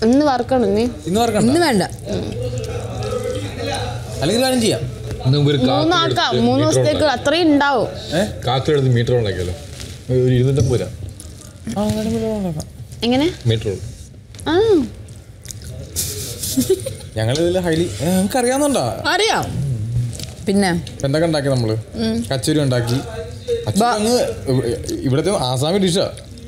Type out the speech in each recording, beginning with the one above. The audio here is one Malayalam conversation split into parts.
ഇന്ന് വറക്കണം നീ ഇന്ന് വറക്കണ്ട ഇന്ന് വേണ്ട അല്ലെങ്കിൽ കാര്യം ചെയ്യാം ഇന്ന് നമുക്ക് ഒരു മൂന്നാക്കാം മൂന്ന് ദിവസത്തേക്ക് അത്രയും ഉണ്ടാവും കാക്കയുടെ അടുത്ത് മീറ്റർ ഉണ്ടാക്കിയല്ലോ ഒരു ഇരുന്നൂറ്റമ്പത് രൂപ ആ അങ്ങനെ വല്ലതും ഉണ്ടാക്കാം. എങ്ങനെ മീറ്റർ ആ ഞങ്ങൾ ഇതിൽ ഹൈലി നമുക്ക് അറിയാവുന്നുണ്ടോ അറിയാം പിന്നെ എന്തൊക്കെ ഉണ്ടാക്കി നമ്മള് കച്ചേരി ഉണ്ടാക്കി കച്ചേരി അങ്ങ് ഇവ- ഇവിടുത്തെ ആസാമി ഡിഷാ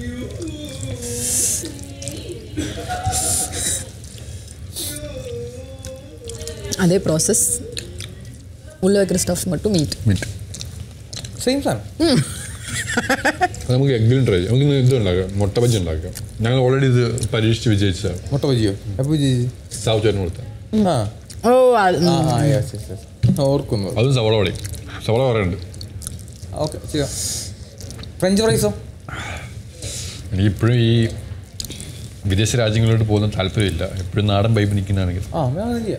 അതേ പ്രോസസ് ഉള്ള വെക്കുന്ന സ്റ്റഫ് മട്ടും മീറ്റ് മീറ്റ് സെയിം സാധനം അത് നമുക്ക് എങ്കിലും ട്രൈ ചെയ്യാം നമുക്ക് ഇന്ന് ഇത് ഉണ്ടാക്കാം മുട്ട ബജ്ജി ഉണ്ടാക്കാം ഞങ്ങൾ ഓൾറെഡി ഇത് പരീക്ഷിച്ച് വിജയിച്ചതാണ് മുട്ട ബജിയോ എപ്പോ വിജയിച്ചു സാവ് ചേട്ടന് കൊടുത്ത ആ ഓ അത് ആ ആ യെസ് യെസ് യെസ് ഓർക്കുന്നു അതും സവള വടി സവള പറയുന്നുണ്ട് ഓക്കെ ചെയ്യാം ഫ്രഞ്ച് ഫ്രൈസോ എനിക്ക് ഇപ്പോഴും ഈ വിദേശ രാജ്യങ്ങളിലോട്ട് പോകുന്ന താല്പര്യമില്ല എപ്പോഴും നാടൻ പൈപ്പ് നിൽക്കുന്നതാണെങ്കിൽ ആ അങ്ങനെ ചെയ്യാം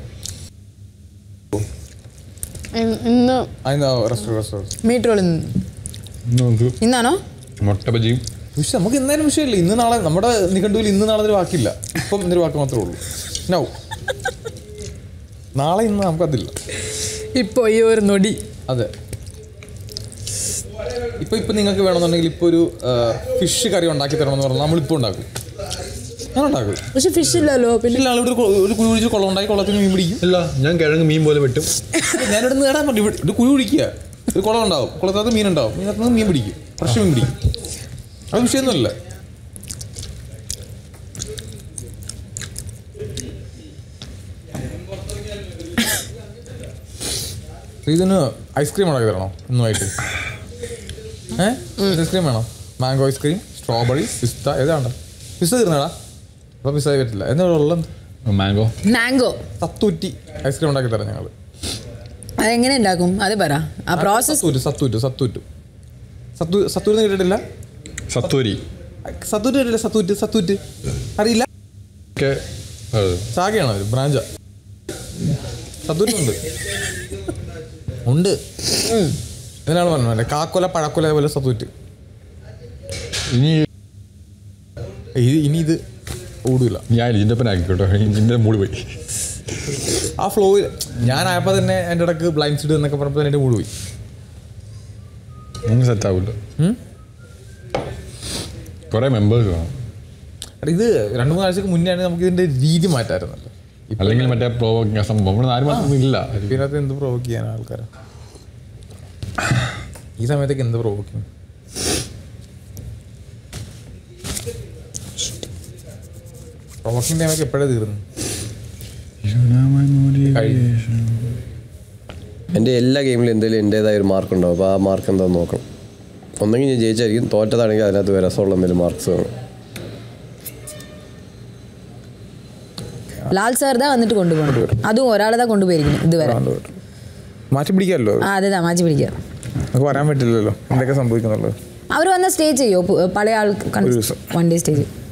ഇന്ന് ഇന്ന് അതിന് റെസ്റ്റോറൻറ്റ് റെസ്റ്റോറൻറ്റ് മീറ്റ് റോൾ ഇന്ന് നമുക്ക് ഇന്നാണോ മുട്ട ബജിയും പക്ഷെ നമുക്ക് എന്തായാലും വിഷയമില്ല ഇന്ന് നാളെ നമ്മുടെ നിഘണ്ടുവിൽ ഇന്ന് നാളെ ഒരു വാക്കില്ല ഇപ്പം ഇന്നൊരു വാക്ക് മാത്രമേ ഉള്ളൂ നൗ നാളെ ഇന്ന് നമുക്കതില്ല ഇപ്പൊ ഈ ഒരു നൊടി അതെ ഇപ്പൊ ഇപ്പൊ നിങ്ങൾക്ക് വേണമെന്നുണ്ടെങ്കിൽ ഇപ്പൊ ഒരു ഫിഷ് കറി ഉണ്ടാക്കി തരണമെന്ന് പറഞ്ഞാൽ നമ്മളിപ്പോൾ ഉണ്ടാക്കും ഞാൻ ഉണ്ടാക്കും പക്ഷെ ഫിഷ് ഇല്ലല്ലോ പിന്നെ പിന്നെ ആളിവിടെ ഒരു കൊ- ഒരു കുഴി കുഴിച്ച് കുളം ഉണ്ടാക്കി കുളത്തിന് മീൻ പിടിക്കും ഇല്ല ഞാൻ കിഴങ്ങ് മീൻ പോലെ വെട്ടും ഞാനിവിടെ നിന്ന് നേടാൻ പറ്റും ഇവിടെ ഒരു കുഴി കുഴിക്കുക ഒരു കുളം ഉണ്ടാവും കുളത്തിനകത്ത് മീൻ ഉണ്ടാവും മീനകത്ത് നിന്ന് മീൻ പിടിക്കും ഫ്രഷ് മീൻ പിടിക്കും അത് വിഷയമൊന്നുമല്ല ഇതിന് ഐസ്ക്രീം ഉണ്ടാക്കി തരണോ ഇന്നുമായിട്ട് ഏ ഐസ്ക്രീം വേണോ മാംഗോ ഐസ്ക്രീം സ്ട്രോബെറി പിസ്ത ഏതാണ്ട പിസ്ത തീർന്നടാ അപ്പോൾ പിസ്ത പറ്റില്ല എന്താ ഉള്ളത് മാംഗോ മാംഗോ സത്തൂറ്റി ഐസ്ക്രീം ഉണ്ടാക്കി തരാം ഞങ്ങൾ അതെങ്ങനെ ഉണ്ടാക്കും അത് പറ ആ പ്രോസസ് സത്തൂറ്റ് സത്തൂറ്റ് സത്തൂറ്റ് സത്തു സത്തൂറ്റ് കേട്ടിട്ടില്ല സത്തോരി സത്തൂറ്റ് കേട്ടില്ല സത്തൂറ്റ് സത്തൂറ്റ് അറിയില്ല ഒക്കെ അതെ. ശാഖയാണോ ഒരു ബ്രാഞ്ച സത്തൂറ്റ് ഉണ്ട് ഉണ്ട് ഇതിനാണ് പറഞ്ഞത് കാക്കൊല പഴക്കൊല പോലെ സത്തൂറ്റ് ഇനി ഇത് ഇനി ഇത് ഓടില്ല ഞാൻ ഇതിൻ്റെ ആക്കിക്കോട്ടെ ഇതിൻ്റെ മൂടി പോയി ആ ഫ്ലോയിൽ ഞാനായപ്പോൾ തന്നെ എൻ്റെ ഇടക്ക് ബ്ലൈൻഡ് സീഡ് എന്നൊക്കെ പറഞ്ഞപ്പോൾ തന്നെ എൻ്റെ മൂട് പോയി ഒന്നും സെറ്റ് ആവില്ല കുറേ മെമ്പേഴ്സ് വേണം എടാ, ഇത് രണ്ട് മൂന്ന് ആഴ്ചക്ക് മുന്നേ ആണെങ്കിൽ നമുക്ക് ഇതിൻ്റെ രീതി മാറ്റായിരുന്നല്ലോ ഇപ്പം അല്ലെങ്കിൽ മറ്റേ പ്രോവോക്കിംഗ് സംഭവം ഇവിടെ ആരും മാത്രമൊന്നും ഇല്ല ഇതിനകത്ത് എന്ത് പ്രൊവോക്ക് ചെയ്യാൻ ആൾക്കാരെ ഈ സമയത്തേക്ക് എന്ത് പ്രൊവോക്ക് ചെയ്യും പ്രൊവോക്കിംഗ് ടൈമൊക്കെ എപ്പോഴേ തീർന്നു കഴിഞ്ഞു. എൻ്റെ എല്ലാ ഗെയിമിലും എന്തെങ്കിലും എൻ്റേതായ ഒരു മാർക്ക് ഉണ്ടാവും അപ്പോൾ ആ മാർക്ക് എന്താണെന്ന് നോക്കണം ഒന്നെങ്കിൽ ഞാൻ ജയിച്ചായിരിക്കും തോറ്റതാണെങ്കിൽ അതിനകത്ത് രസമുള്ള എന്തെങ്കിലും മാർക്സ് വേണം ലാൽ സാർ தான் വന്നിട്ട് കൊണ്ടുപോകണം അതും ഒരാളെ தான் കൊണ്ടുപോയിരിക്കണം ഇതുവരെ മാറ്റി പിടിക്കാമല്ലോ ആ അതെ മാറ്റി പിടിക്കുക നമുക്ക് പറയാൻ പറ്റില്ലല്ലോ എന്തൊക്കെ സംഭവിക്കുന്നുള്ളത് അവർ വന്ന സ്റ്റേ ചെയ്യോ പു- പഴയ ആൾ ഒരു ദിവസം. വൺ ഡേ സ്റ്റേ ചെയ്യും